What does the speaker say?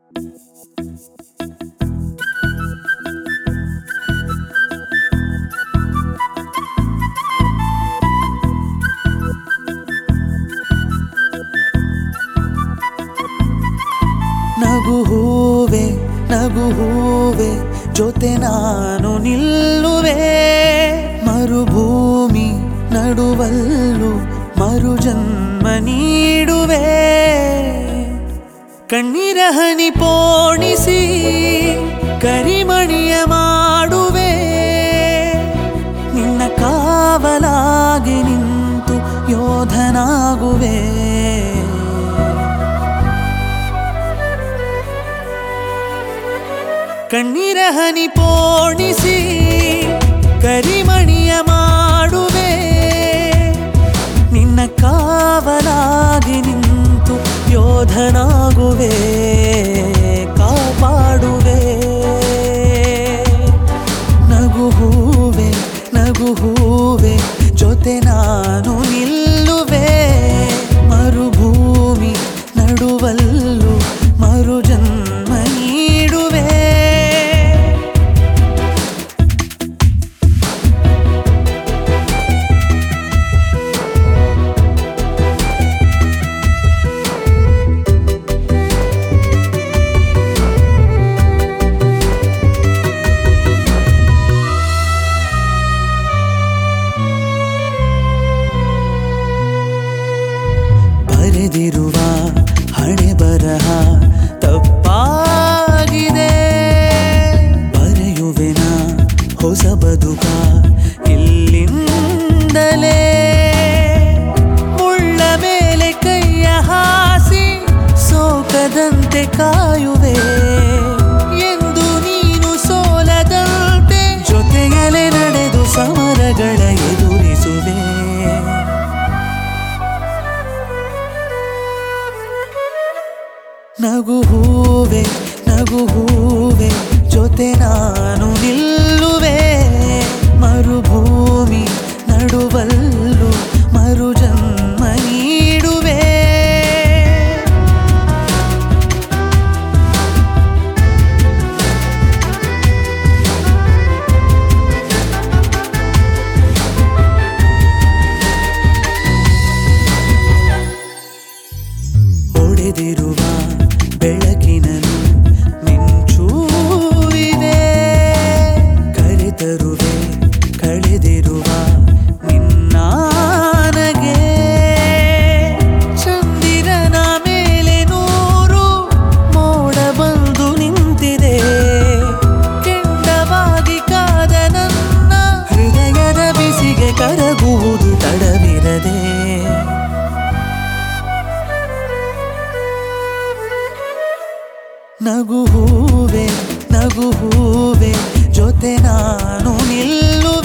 ನಗು ಹೂವೆ ನಗು ಹೂವೆ ಜೊತೆ ನಾನು ನಿಲ್ಲುವೆ ಮರುಭೂಮಿ ನಡುವಲ್ಲು ಮರು ಜನ್ಮ ನೀಡುವೆ ಕಣ್ಣೀರ ಹನಿ ಪೋಣಿಸಿ ಕರಿಮಣಿಯ ಮಾಡುವೆ ನಿನ್ನ ಕಾವಲಾಗಿ ನಿಂತು ಯೋಧನಾಗುವೆ ಕಣ್ಣೀರ ಹನಿ ಪೋಣಿಸಿ ಕರಿಮಣಿಯ ಮಾಡುವೆ ನಿನ್ನ ಕಾವಲಾಗಿ ನಿಂತು ಯೋಧನಾಗುವೆ ಕಾಪಾಡುವೆ ನಗು ಹೂವೆ ನಗು ಹೂವೆ ಜೊತೆ ನಾನು ನಿಲ್ಲುವೆ ಮರುಭೂಮಿ ನಡುವಲ್ಲು ಮರು ಜನ್ಮ ನೀಡುವೆ ಬರೆದಿರುವ ಹಣೆ ಬರಹ ತಪ್ಪಾಗಿದೆ ಬರೆಯುವೆನ ಹೊಸ ಬದುಕ ಇಲ್ಲಿಂದಲೇ ಮುಳ್ಳ ಮೇಲೆ ಕೈಯ ಹಾಸಿ ಸೋಕದಂತೆ ಕಾಯುವೆ ಎಂದು ನೀನು ಸೋಲದಂತೆ ಜೊತೆಯಲೆ ನಡೆದು ಸಮರಗಳ ಎದುರಿಸುವೆ ನಗು ಹೂವೆ ನಗು ಹೂವೆ ಜೊತೆ ನಾನು ನಿಲ್ಲುವೆ ಮರುಭೂಮಿ ನಡುವಲ್ಲು ಮರು ಜನ್ಮ ನೀಡುವೆ ಒಡೆದಿರುವ ಬೆಳಕಿನನು ಮಿಂಚೂ ಇದೆ ಕರೆತರುವೆ ಕಳೆದಿರುವ ನಿನ್ನಾನಗೆ ಚಂದಿರನ ಮೇಲೆ ನೂರು ಮೋಡ ಬಂದು ನಿಂತಿದೆ ಕೆಂಡವಾಗಿ ಕಾದ ನನ್ನ ಹೃದಯದ ಬಿಸಿಗೆ ಕರಗುವುದು ತಡವಿರದೆ ನಗು ಹೂವೆ ನಗು ಹೂವೆ ಜೊತೆ ನಾನು ನಿಲ್ಲುವೆ